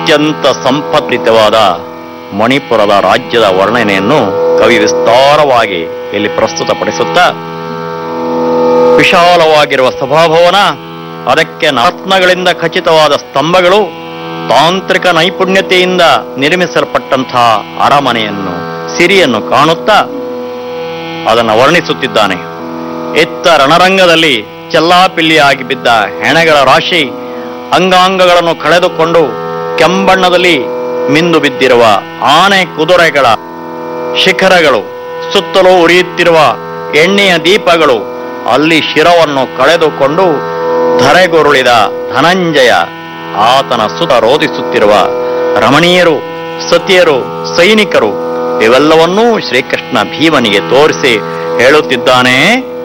ಅತ್ಯಂತ ಸಂಪತ್ತಿತವಾದ ಮಣಿಪುರದ ರಾಜ್ಯದ ವರ್ಣನೆಯನ್ನು ಕವಿ ವಿಸ್ತಾರವಾಗಿ ಇಲ್ಲಿ ಪ್ರಸ್ತುತಪಡಿಸುತ್ತಾ ವಿಶಾಲವಾಗಿರುವ ಸಭಾಭವನ ಅದಕ್ಕೆ ರತ್ನಗಳಿಂದ ಖಚಿತವಾದ ಸ್ತಂಭಗಳು ತಾಂತ್ರಿಕ ನೈಪುಣ್ಯತೆಯಿಂದ ನಿರ್ಮಿಸಲ್ಪಟ್ಟಂತಹ ಅರಮನೆಯನ್ನು ಸಿರಿಯನ್ನು ಕಾಣುತ್ತಾ ಅದನ್ನು ವರ್ಣಿಸುತ್ತಿದ್ದಾನೆ ಎತ್ತ ರಣರಂಗದಲ್ಲಿ ಚೆಲ್ಲಾಪಿಲ್ಲಿಯಾಗಿ ಬಿದ್ದ ಹೆಣಗಳ ರಾಶಿ ಅಂಗಾಂಗಗಳನ್ನು ಕಳೆದುಕೊಂಡು ಕೆಂಬಣ್ಣದಲ್ಲಿ ಮಿಂದು ಬಿದ್ದಿರುವ ಆನೆ ಕುದುರೆಗಳ ಶಿಖರಗಳು ಸುತ್ತಲೂ ಉರಿಯುತ್ತಿರುವ ಎಣ್ಣೆಯ ದೀಪಗಳು ಅಲ್ಲಿ ಶಿರವನ್ನು ಕಳೆದುಕೊಂಡು ಧರೆಗುರುಳಿದ ಧನಂಜಯ ಆತನ ಸುತ ರೋಧಿಸುತ್ತಿರುವ ರಮಣೀಯರು ಸತಿಯರು ಸೈನಿಕರು ಇವೆಲ್ಲವನ್ನೂ ಶ್ರೀಕೃಷ್ಣ ಭೀಮನಿಗೆ ತೋರಿಸಿ ಹೇಳುತ್ತಿದ್ದಾನೆ